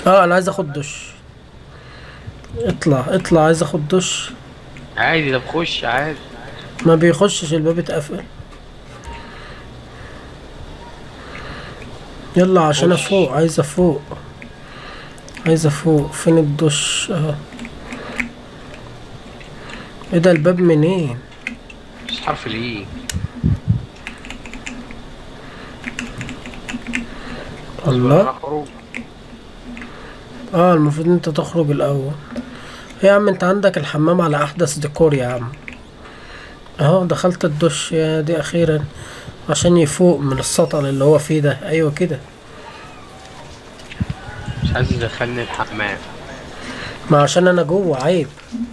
اه انا عايز اخد دش اطلع اطلع عايز اخد دش عادي ده بخش عادي ما بيخشش الباب اتقفل يلا عشان خش. افوق عايز افوق عايز افوق فين الدش اهو ايه ده الباب منين مش حرف الايه الله اخرج اه المفروض انت تخرج الاول يا عم انت عندك الحمام على احدث ديكور يا عم اهو دخلت الدش يا دي اخيرا عشان يفوق من السطل اللي هو فيه ده ايوه كده مش عايز يدخلني الحمام ما عشان انا جوه عيب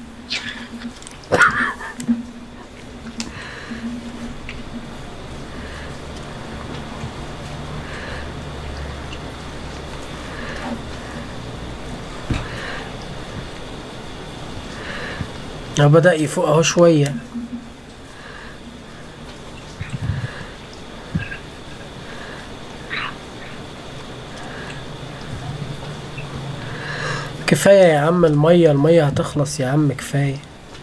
هو بدأ يفوق اهو شوية كفاية يا عم المية المية هتخلص يا عم كفاية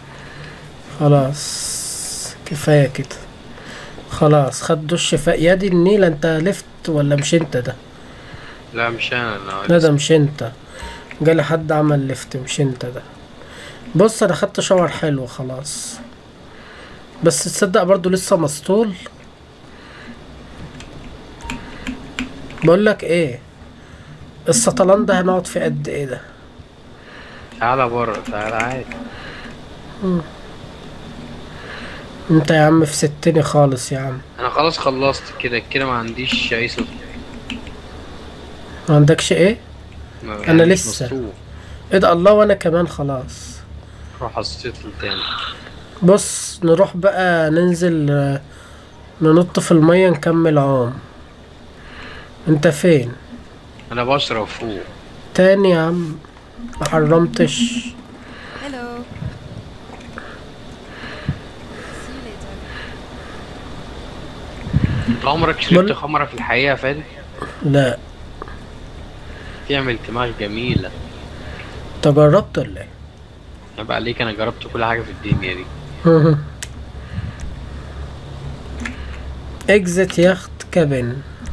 خلاص كفاية كده خلاص خد دش ف... يا دي النيلة انت لفت ولا مش انت ده لا مش انا انا لا ده مش انت جالي حد عمل لفت مش انت ده بص انا خدت شاور حلو خلاص بس تصدق برضو لسه مسطول بقول لك ايه السطلان ده هنقعد فيه قد ايه ده تعالى بره تعالى عادي انت يا عم في ستني خالص يا عم انا خلاص خلصت كده كده ما عنديش اي صوت ما عندكش ايه ما- أنا مش لسه. مسطول. ايه ده الله وانا كمان خلاص روح حسيت تاني بص نروح بقى ننزل آه، ننط في المية نكمل عوم انت فين انا بشرب فوق تاني يا عم ما حرمتش Hello. See you later. انت عمرك بقول- شربت خمرة في الحقيقة يا فادي لا تعمل دماغ جميلة انت جربت ولا ايه عيب عليك انا جربت كل حاجة في الدنيا دي اكزت يخت كابن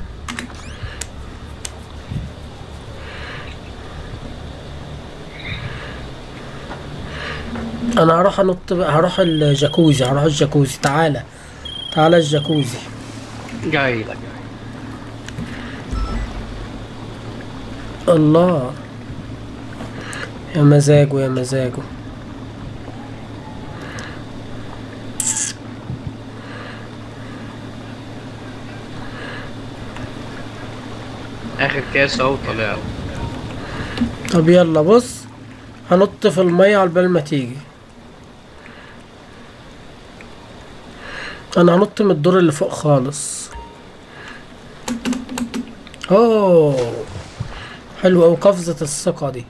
انا هروح انط بقى هروح الجاكوزي هروح الجاكوزي تعالى تعالى الجاكوزي جاي لك الله يا مزاجه يا مزاجه اخر كاس اهو طلع طب يلا بص هنط في المية على بال ما تيجي انا هنط من الدور اللي فوق خالص اوه حلو اوي قفزة الثقة دي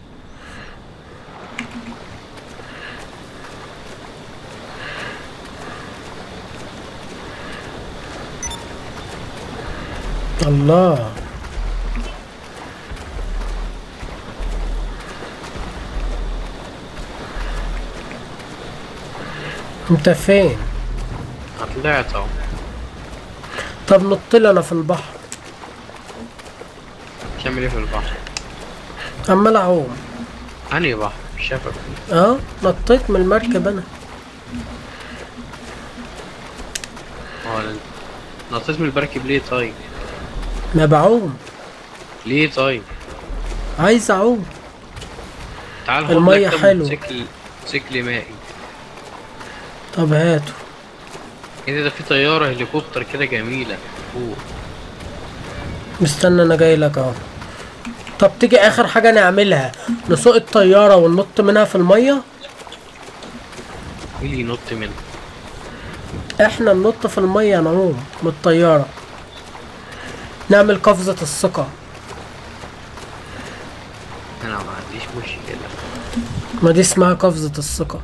الله انت فين أنا طلعت اهو طب نط لي انا في البحر بتعمل ايه في البحر عمال اعوم انهي بحر مش شافك اه نطيت من المركب انا اه أنا نطيت من المركب ليه طيب ما بعوم ليه طيب عايز اعوم تعال خد المية لك كام حلوة. موتوسيكل موتوسيكل مائي طب هاته ايه ده ده في طيارة هليكوبتر كده جميلة فوق مستنى انا جاي لك اهو طب تيجي اخر حاجة نعملها نسوق الطيارة وننط منها في المية مين اللي ينط منه احنا ننط في المية نعوم من الطيارة نعمل قفزة الثقة انا ما عنديش مشكلة ما دي اسمها قفزة الثقة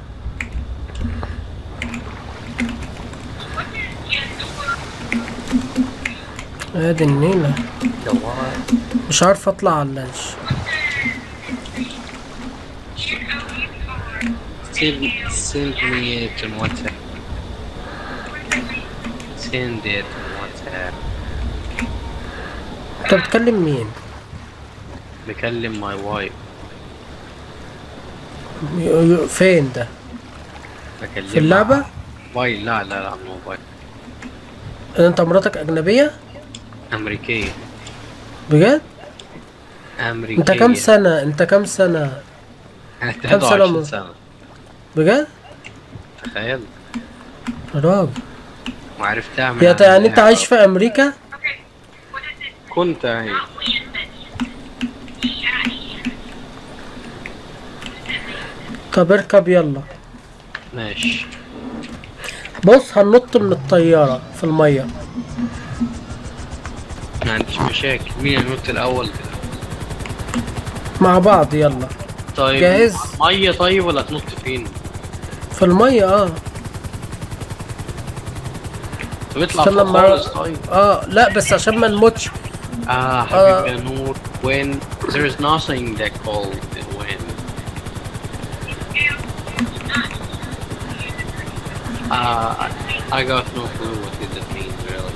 ادي النيلة دوار مش عارف اطلع على اللانش send send me it on WhatsApp. Send it on WhatsApp. انت بتكلم مين بكلم ماي وايف ي- ي- فين ده بكلمها في اللعبة موبايل لا لا لا على الموبايل انت مراتك اجنبية أمريكية بجد أمريكية انت كام سنة انت كام سنة أنا كام سنة 23 مو- سنة بجد تخيل يا راجل وعرفتها من يا ت- يعني انت على- عايش في امريكا كنت عايش طب اركب يلا ماشي بص هننط من الطيارة في المية ما عنديش مشاكل مين ينط الأول مع بعض يلا طيب جاهز؟ مية طيب ولا تنط فين؟ في المية اه طب اطلع استنى فوق لما- خالص طيب اه لا بس عشان ما نموتش Ah, حبيبي يا نور when there is nothing that called when uh, I, I got no clue what did it mean really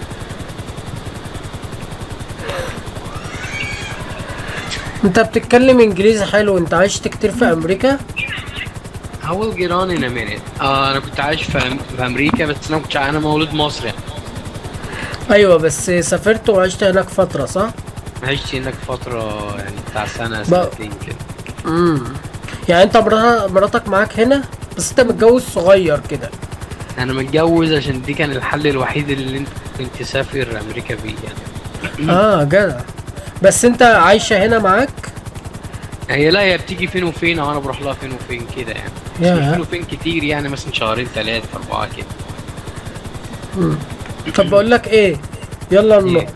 انت بتتكلم انجليزي حلو انت عشت كتير في امريكا I will get on in a minute آه انا كنت عايش في, أم- في امريكا بس انا كنت انا مولود مصري ايوه بس سافرت وعشت هناك فترة صح عشت هناك فترة يعني بتاع سنة بقى- سنتين كده امم يعني انت مراتك مراتك معاك هنا بس انت متجوز صغير كده انا متجوز عشان دي كان الحل الوحيد اللي انت كنت تسافر امريكا بيه يعني اه جدع بس انت عايشة هنا معاك هي لا هي بتيجي فين وفين او انا بروح لها فين وفين كده يعني بس ياه. مش فين وفين كتير يعني مثلا شهرين ثلاثة أربعة كده مم. طب بقول لك ايه يلا ننط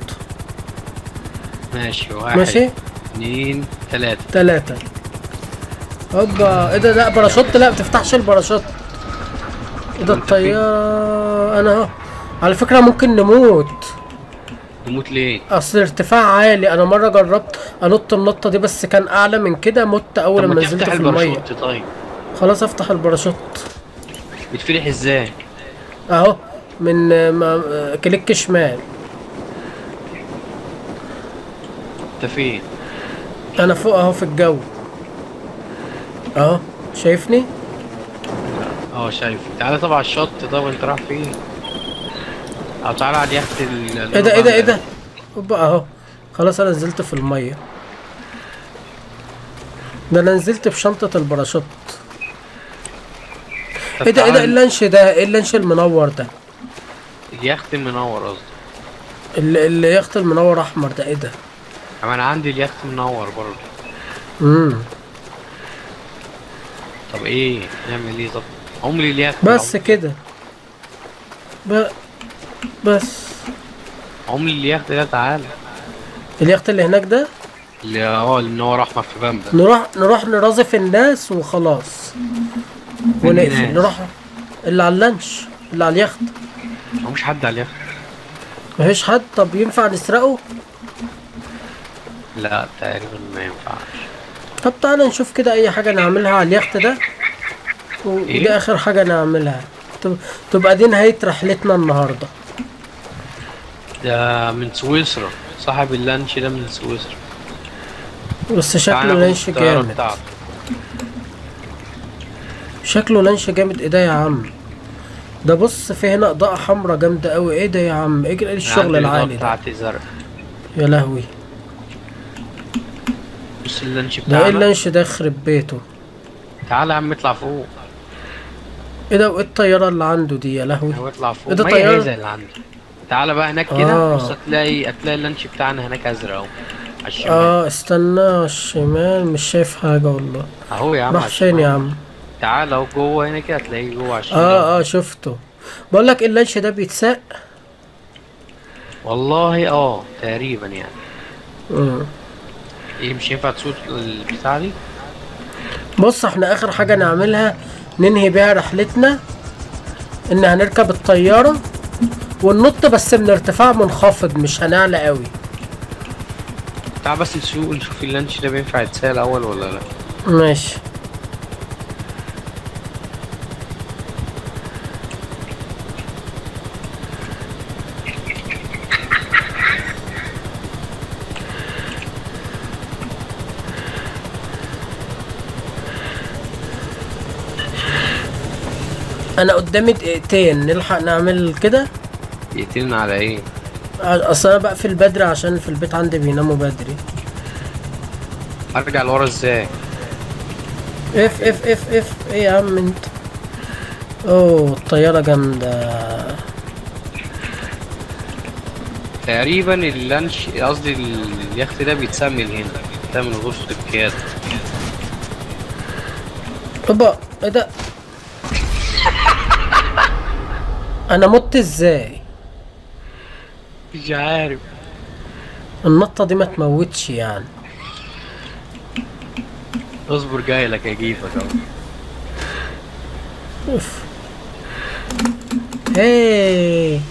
ماشي واحد ماشي اتنين تلاتة تلاتة هوبا ايه ده لا باراشوت لا بتفتحش الباراشوت ايه ده انت الطيارة انا اهو على فكرة ممكن نموت نموت ليه؟ اصل ارتفاع عالي انا مرة جربت انط النطة دي بس كان اعلى من كده مت اول طب ما ما نزلت تفتح في المية الباراشوت طيب خلاص افتح الباراشوت بيتفتح ازاي؟ اهو من ما- كليك شمال انت فين؟ انا فوق اهو في الجو اهو شايفني اه شايف تعالى طبعا على الشط طب انت رايح فين؟ او تعالى على اليخت ال ايه ده ايه ده ايه ده هوبا اهو خلاص انا نزلت في المية ده انا نزلت بشنطة الباراشوت طب ايه ده ايه ده تعالى- إيه اللانش ده ايه اللانش المنور ده اليخت المنور قصدي اللي, اللي يخت المنور احمر ده ايه ده اما انا عندي اليخت منور برضه امم طب ايه؟ نعمل ايه طب؟ عمري اليخت بس كده ب... بس عمري اليخت ده تعالى اليخت اللي هناك ده اللي هو اللي منور احمر في بامبا نروح نروح نرازف الناس وخلاص ونقفل الناس؟ نروح اللي على اللانش اللي على اليخت هو مش حد على اليخت مفيش حد طب ينفع نسرقه لا تقريبا ما ينفعش طب تعالى نشوف كده اي حاجة نعملها على اليخت ده ودي إيه؟ اخر حاجة نعملها تب- تبقى دي نهاية رحلتنا النهاردة ده من سويسرا صاحب اللانش ده من سويسرا بس تعالى شكله ناخد لانش الطيارة جامد بتاعته. شكله لانش جامد ايه ده يا عم ده بص في هنا اضاءة حمراء جامدة قوي ايه ده يا عم ايه أنا الشغل عندي الإضاءة العالي ده بتاعتي زرق يا لهوي بص اللانش ده ايه بتاعنا اللانش ده يخرب بيته تعالى يا عم اطلع فوق ايه ده وايه الطيارة اللي عنده دي يا لهوي هو اطلع فوق إيه ده ما هي طيارة؟ هي زي اللي عندي تعالى بقى هناك كده آه. بص هتلاقي هتلاقي اللانش بتاعنا هناك ازرق اهو على الشمال اه استنى على الشمال مش شايف حاجة والله اهو يا عم راح على فين يا الشمال. عم تعالى اهو جوه هنا كده هتلاقيه جوه على الشمال اه اه شفته بقول لك اللانش ده بيتساق والله اه تقريبا يعني مم. ايه مش ينفع تسوق البتاع دي بص احنا اخر حاجة نعملها ننهي بيها رحلتنا ان هنركب الطيارة وننط بس من ارتفاع منخفض مش هنعلى قوي تعال بس نسوق نشوف اللانش ده بينفع يتسال الاول ولا لا ماشي انا قدامي دقيقتين نلحق نعمل كده يقتلنا على ايه اصل انا بقفل بدري عشان في البيت عندي بيناموا بدري ارجع لورا ازاي اف اف اف اف ايه يا عم انت اوه الطيارة جامدة تقريبا اللانش قصدي اليخت ده بيتسمي هنا ده من غرفة القيادة اوبا ايه ده انا مت ازاي مش عارف النطة دي ما تموتش يعني اصبر جاي لك اجيبك اهو اوف هاي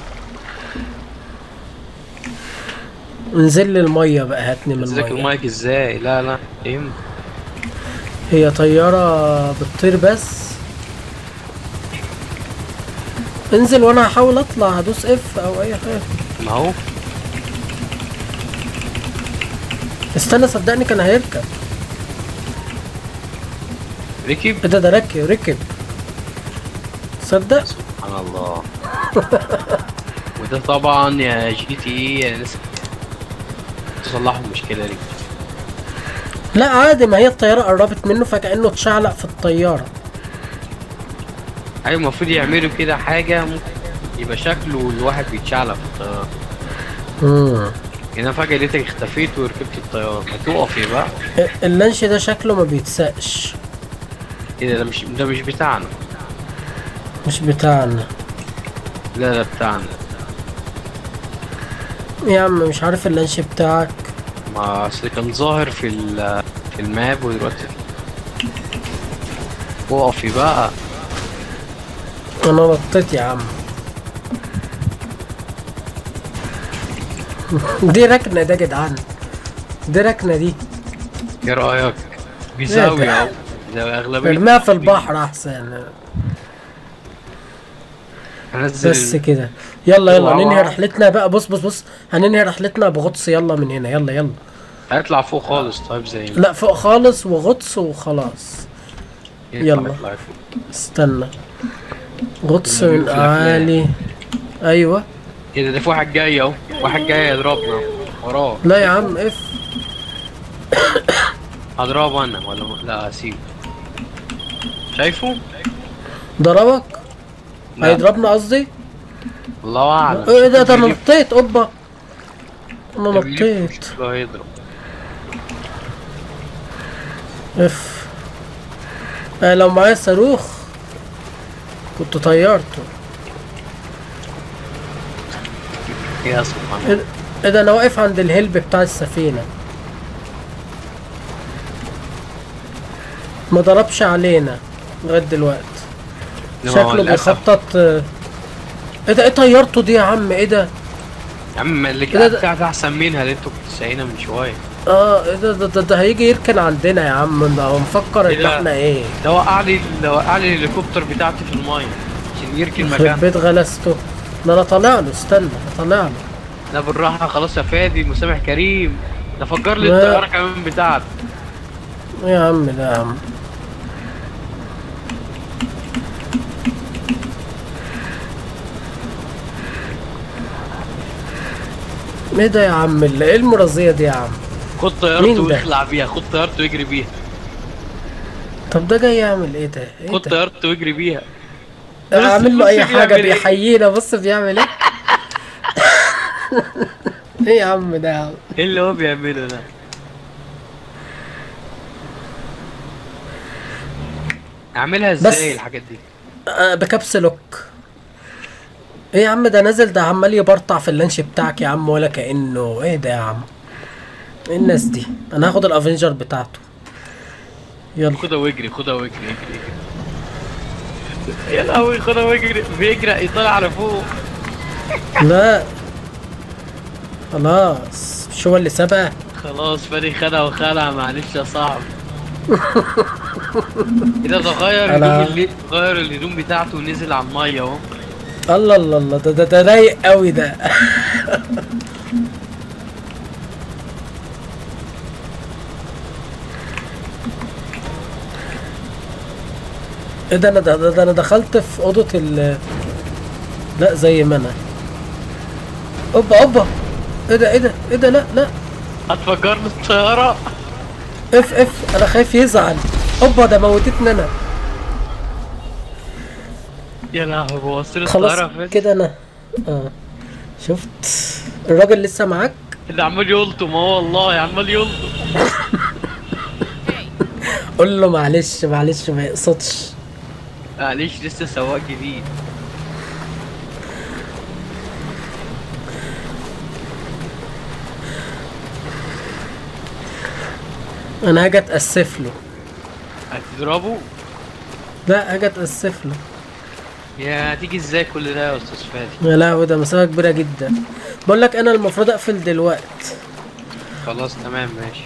انزل لي المية بقى هاتني من ازيك المية المايك ازاي لا لا ايه هي طيارة بتطير بس انزل وانا هحاول اطلع هدوس اف او اي حاجة ما هو استنى صدقني كان هيركب ركب ايه ده ده ركب ركب صدق سبحان الله وده طبعا يا جي تي اي يعني لسه تصلحوا المشكلة دي لا عادي ما هي الطيارة قربت منه فكأنه اتشعلق في الطيارة ايوه المفروض يعملوا كده حاجة ممكن يبقى شكله الواحد بيتشعلق في الطيارة امم يعني انا فجأة لقيتك اختفيت وركبت الطيارة هتقفي بقى اللانش ده شكله ما بيتسقش ايه ده ده مش ده مش بتاعنا مش بتاعنا لا ده بتاعنا يا عم مش عارف اللانش بتاعك ما اصل كان ظاهر في ال- في الماب ودلوقتي وقفي بقى انا نطيت يا عم دي ركنة ده يا جدعان دي ركنة دي ايه رأيك؟ بيساوي اهو ده اغلبية ارميها في البحر احسن هنزل بس كده يلا يلا اوعى. ننهي رحلتنا بقى بص بص بص هننهي رحلتنا بغطس يلا من هنا يلا يلا هيطلع فوق خالص طيب زي ما لا فوق خالص وغطس وخلاص يطلع- يلا. يطلع فوق. استنى غطس اللي من بيقول في الأفلام. اعالي ايوه ايه ده ده في واحد جاي اهو واحد جاي يضربنا وراه لا يا عم اف هضربه انا ولا م- لا هسيبه شايفه؟ ضربك لا. هيضربنا قصدي الله اعلم ايه ده ده انا بيجيب- نطيت اوبا انا ده بيجيب نطيت شكله هيضرب اف آه لو معايا صاروخ كنت طيرته يا سبحان ايه الله ده- ايه ده انا واقف عند الهلب بتاع السفينة ما ضربش علينا لغاية دلوقتي إنما هو شكله للأسف- بيخطط آه، ايه ده ايه طيارته دي يا عم ايه ده يا عم اللي إيه ده- كانت بتاعت احسن منها اللي انتوا كنتوا سايقينها من شويه اه ايه ده ده, ده, ده هيجي يركن عندنا يا عم ده هو مفكر إيه ان ده؟ احنا ايه ده وقع لي ده وقع لي الهليكوبتر بتاعتي في المايه عشان يركن يخرب مكانه بيت غلسته ده انا طالع له استنى طالع له لا بالراحه خلاص يا فادي مسامح كريم ده فجر لي لا. الطياره كمان بتاعتي ايه يا عم ده يا عم ايه ده يا عم اللي ايه المرازية دي يا عم خد مين طيارته ده؟ ويخلع بيها خد طيارته ويجري بيها طب ده جاي يعمل ايه ده ايه خد ده طيارته ويجري بيها اعمل له بص اي حاجة بيعمل إيه. بيحيينا بص بيعمل ايه ايه يا عم ده يا عم ايه اللي هو بيعمله ده اعملها بس- ازاي الحاجات دي آه، بكبس لوك ايه يا عم ده نازل ده عمال يبرطع في اللانش بتاعك يا عم ولا كأنه ايه ده يا عم ايه الناس دي انا هاخد الافنجر بتاعته يلا خدها واجري خدها واجري اجري اجري يا لهوي خدها واجري بيجري يطلع على فوق لا خلاص مش هو اللي سبق خلاص فادي خدها وخلع معلش يا صاحبي كده ده غير أنا- هدوم اللي غير الهدوم بتاعته ونزل على الميه اهو الله الله الله ده ده ده رايق قوي ده ايه ده انا ده, ده, ده انا دخلت في اوضه ال لا زي ما انا اوبا اوبا ايه ده ايه ده ايه ده لا لا هتفجرني الطياره اف اف انا خايف يزعل اوبا ده موتتني انا يا لهوي بوصل خلاص الطياره فين كده انا اه شفت الراجل لسه معاك اللي عمال يلطم اه والله عمال يلطم قول له معلش معلش ما يقصدش معلش لسه سواق جديد انا هاجي اتاسف له هتضربه لا هاجي اتاسف له يا هتيجي ازاي كل ده يا استاذ فادي يا لهوي ده مسافه كبيره جدا بقول لك انا المفروض اقفل دلوقت خلاص تمام ماشي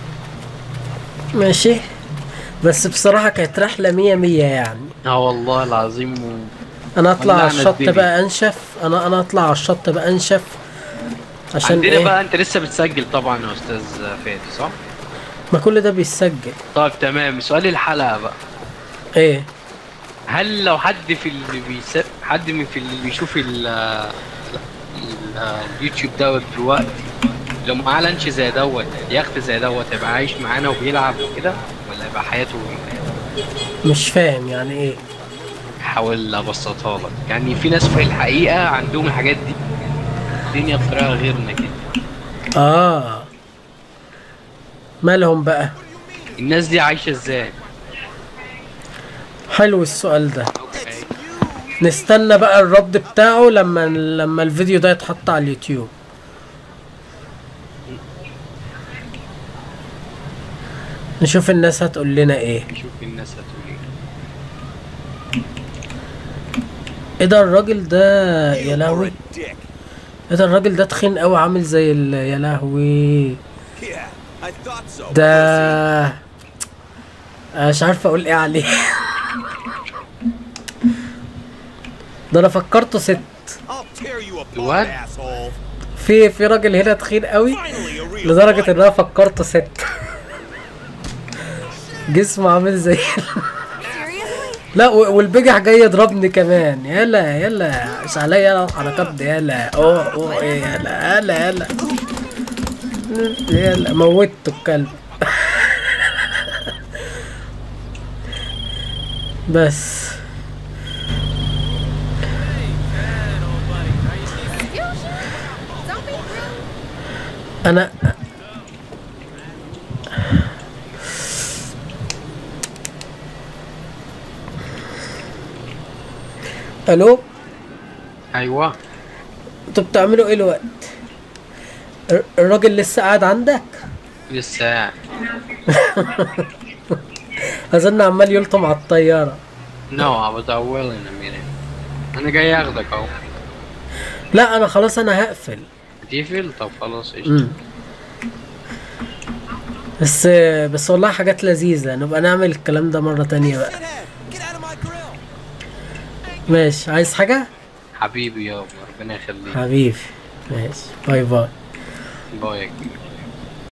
ماشي بس بصراحه كانت رحله مية مية يعني اه والله العظيم و... انا اطلع على ولعنا الشط الدنيا. بقى انشف انا انا اطلع على الشط بقى انشف عشان عندنا ايه بقى انت لسه بتسجل طبعا يا استاذ فادي صح؟ ما كل ده بيتسجل طيب تمام سؤال الحلقه بقى ايه هل لو حد في اللي بيس... حد من في اللي بيشوف ال... ال... اليوتيوب دوت دلوقتي لو معاه لانش زي دوت يخت زي دوت يبقى عايش معانا وبيلعب وكده ولا يبقى حياته مش فاهم يعني ايه حاول ابسطها لك يعني في ناس في الحقيقه عندهم الحاجات دي الدنيا بطريقه غيرنا كده اه مالهم بقى الناس دي عايشه ازاي حلو السؤال ده اوكي نستنى بقى الرد بتاعه لما لما الفيديو ده يتحط على اليوتيوب نشوف الناس هتقول لنا ايه شوف الناس هتقول ايه ايه ده الراجل ده يا لهوي ايه ده الراجل ده تخين قوي عامل زي ال... يا لهوي Yeah, I thought so. ده أنا مش عارف اقول ايه عليه ده انا فكرته ست I'll tear you apart, What? asshole. في في راجل هنا تخين قوي Finally, a real لدرجة fight. ان انا فكرته ست جسمه عامل زي Seriously? لا و- والبجح جاي يضربني كمان يلا يلا مش عليا يلا الحركات دي يلا اوه اوه ايه يلا يلا يلا يلا موتته الكلب بس Don't be rude. انا الو ايوه انتوا بتعملوا ايه الوقت الر- الراجل لسه قاعد عندك لسه قاعد. اظن عمال يلطم على الطياره No, I was willing a minute. انا جاي اخدك اهو لا انا خلاص انا هقفل هتقفل طب خلاص قشطة مم. بس بس والله حاجات لذيذة نبقى نعمل الكلام ده مرة تانية بقى Shithead, get out of my grill. ماشي عايز حاجة حبيبي يابا ربنا يخليك حبيبي ماشي باي باي باي يا كبير